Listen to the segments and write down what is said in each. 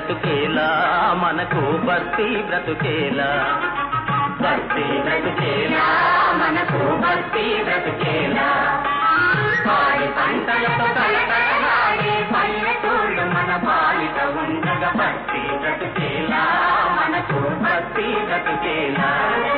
బ్రతుకేలా మనకు భక్తి బ్రతుకేలా భక్తి బ్రతుకేలా మనకు భక్తి బ్రతుకేలా పాడి పంటలతో కలకలలాడే పల్లెటూళ్ళు మన పాలిట ఉండగా భక్తి బ్రతుకేలా మనకు భక్తి బ్రతుకేలా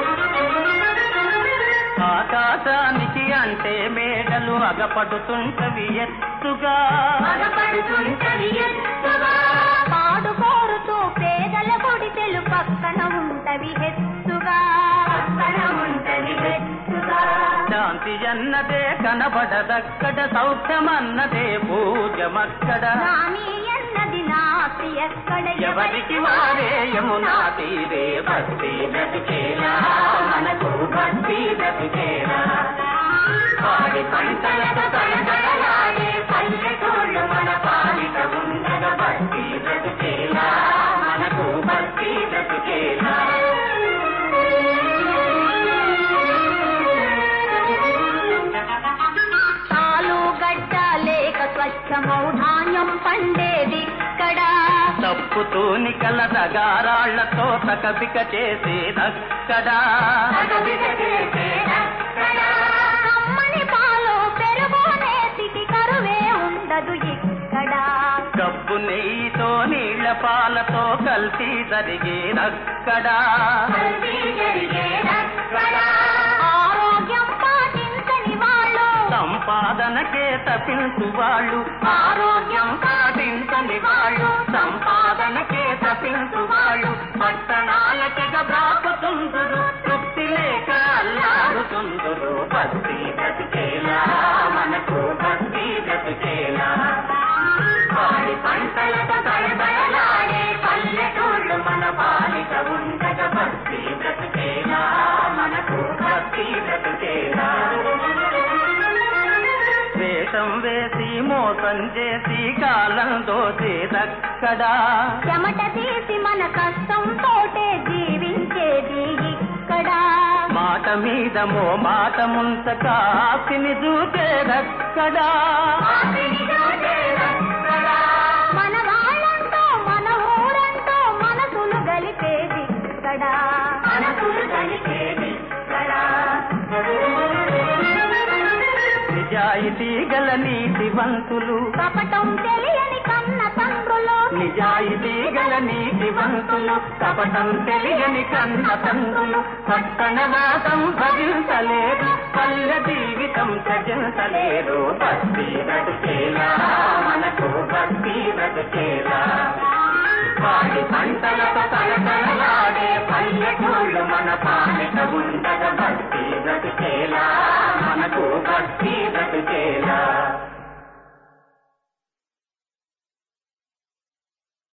ఆకాశానికి అంటే మేడలు అగపడుతుంటవి ఎత్తుగా మగపడుతుంటది ఎత్తుగా పాడు కోరుతూ పేదల గుడిసెలు పక్కన ఉంటవి హెత్తుగా పక్కన ఉంటది హెత్తుగా శాంతి అన్నదే కనబడదక్కడ సౌఖ్యమన్నదే పూజమక్కడ రాణి అన్నది నాస్తి ఎక్కడ ఎవరికి వారే యమునా తీరే భక్తి బ్రతుకేలా మనకు భక్తి బ్రతుకేలా పాడి పంటలతో కలకలలాడే పల్లెటూళ్ళు మన పాలిట ఉండగా భక్తి బ్రతుకేలా మనకు భక్తి బ్రతుకేలా తాలు గడ్డ లేక స్వచ్ఛమౌ ధాన్యం పండేదిక్కడ తప్పుతూని కల దగారాళ్లతో తకబిక చేసేదక్కడా కమ్మని పాలు పెరుగు నేతికి కరువే ఉండదు ఇక్కడ డబ్బు నెయ్యితో నీళ్ల పాలతో కల్తీ జరిగేదక్కడా ఆరోగ్యం పాటించని వాళ్ళు సంపాదనకే తప్పించు వాళ్ళు ఆరోగ్యం పాటించని వాళ్ళు సంపాదనకే తప్పించు వాళ్ళు పట్టణాలకి బ్రాకుతుందురు తృప్తి లేక అల్లాడుతుందురు భక్తి బ్రతికేలా మనకు భక్తి బ్రతికేలా వాడి పంటలతో తడబడలాడే పల్లెటూళ్ళు మన పాలిట ఉండగా భక్తి బ్రతికేలా మనకు భక్తి బ్రతికేలా వేషం వేసి మోసం చేసి కాలం దోచేదక్కడా చెమట తీసి మన కష్టం తోటే జీవించేది ఇక్కడ మాట మీద మో మాట ముంచక ఆస్తిని చూచేదక్కడా మన వాళ్ళంటూ మన ఊరంటూ మనసులు గలిపేది ఇక్కడ మనసులు గలిపేది ఇక్కడ నిజాయితీ గల నీతివంతులు కపటం తెలియని కన్న తండ్రులు నిజాయితీ గల నీతివంతులు కపటం తెలియని కన్న తండ్రులు పట్టణ వాసం భజించలేరు పల్లె జీవితం సజించలేరు భక్తి బ్రతుకేలా మనకు భక్తి బ్రతుకేలా వాడి పంటలతో తలతలలాడే పల్లెటూళ్ళు మన పాలిట ఉండగా భక్తి బ్రతుకేలా మనకు భక్తి బ్రతుకేలా